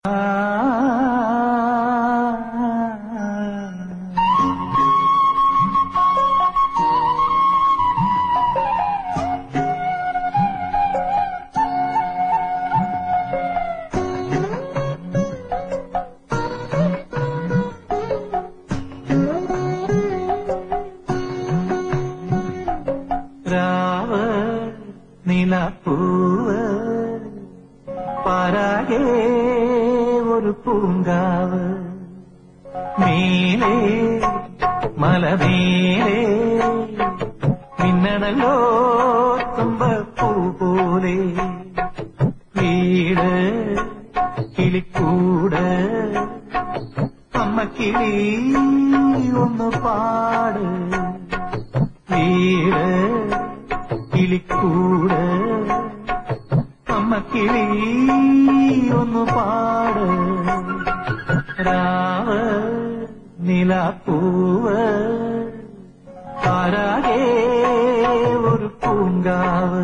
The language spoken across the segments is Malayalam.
രാവ് നിലപ്പൂവ് പരാകെ ഒരു പൂങ്കാവ് മേലെ മലമേലെ മിന്നണല്ലോ തുമ്പപ്പൂ പോലെ വീട് കിളിക്കൂട് അമ്മക്കിളി ഒന്ന് പാട് വീട് കിളിക്കൂട് അമ്മക്കിളി ഒന്ന് പാട് രാവ് നിലപ്പൂവ് ആരാകെ ഒരു പൂങ്കാവ്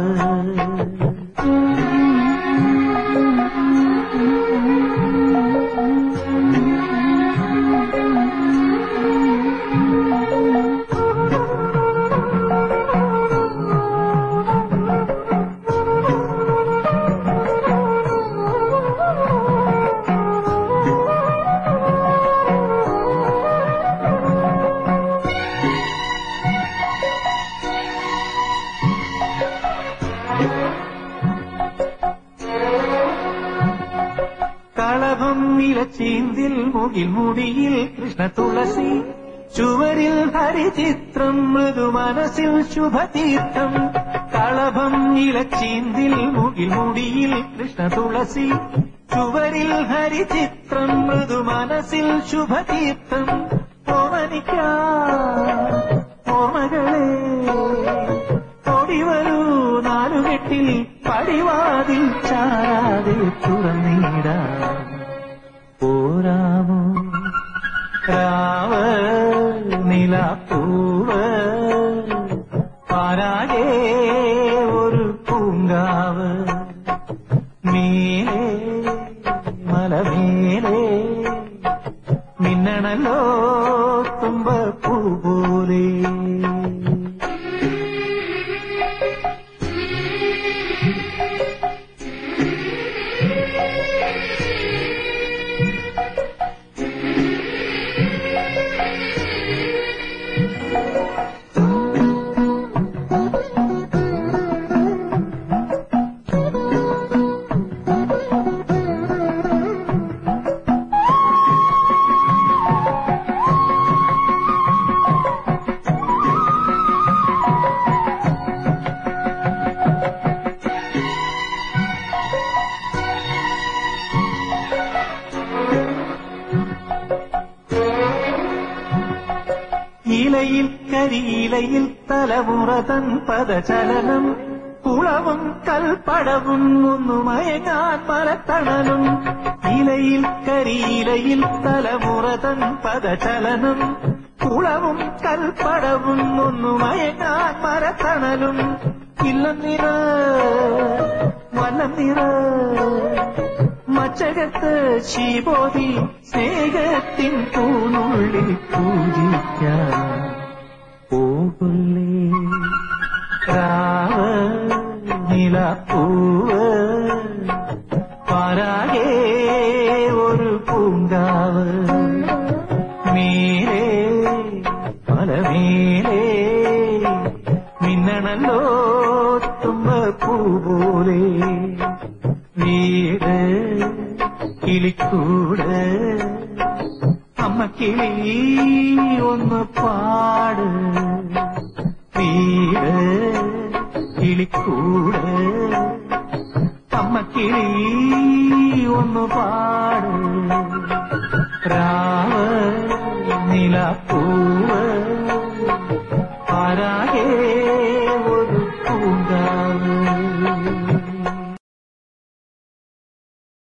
കളഭം നിലച്ചീന്തിൽ മുകിൽ മുടിയിൽ കൃഷ്ണ തുളസി ചുവരിൽ ഹരിചിത്രം മൃദു മനസ്സിൽ ശുഭതീർത്ഥം കളഭം നിലച്ചീന്തിൽ മുകിൽ മുടിയിൽ കൃഷ്ണ തുളസി ചുവരിൽ ഹരിചിത്രം മൃദു മനസ്സിൽ ശുഭതീർത്ഥം ഓമനിക്കാ ഓമകളെ ഓടിവരൂ നാലുകെട്ടിൽ പടിവാതിൽ ചാരാതെ തുറന്നിടാ പോരാമോ രാവ് നിലപ്പൂവ് പാരാകെ ഒരു പൂങ്കാവ് മേലെ മലമേലെ മിന്നണല്ലോ തുമ്പപ്പൂ പോലെ ഇലയിൽ കരിയിലയിൽ തലമുറ തൻ പദചലനം കുളവും കൽപ്പടവും ഒന്നു മയങ്ങാൻ മരത്തണലും ഇലയിൽ കരിയിലയിൽ തലമുറ തൻ പദചലനം കുളവും കൽപ്പടവും ഒന്നു മയങ്ങാൻ മരത്തണലും ഇല്ലം നിറ വനം നിറ മച്ചകത്ത് ശീബോധി സ്നേഹത്തിൻ പൂനുള്ളിൽ പൂജിക്കാൻ പോകുന്നേ രാവ് നിലപ്പൂവ് പാരാകെ ഒരു പൂങ്കാവ് മേലെ മലമേലെ മിന്നണല്ലോ തുമ്പപ്പൂ പോലെ വീട് കിളിക്കൂട് അമ്മ കിളി ഒന്ന് പാട് വീട് കിളിക്കൂട് അമ്മ കിളി ഒന്ന് പാട് രാവ് നിലപ്പൂവ് ആരാകെ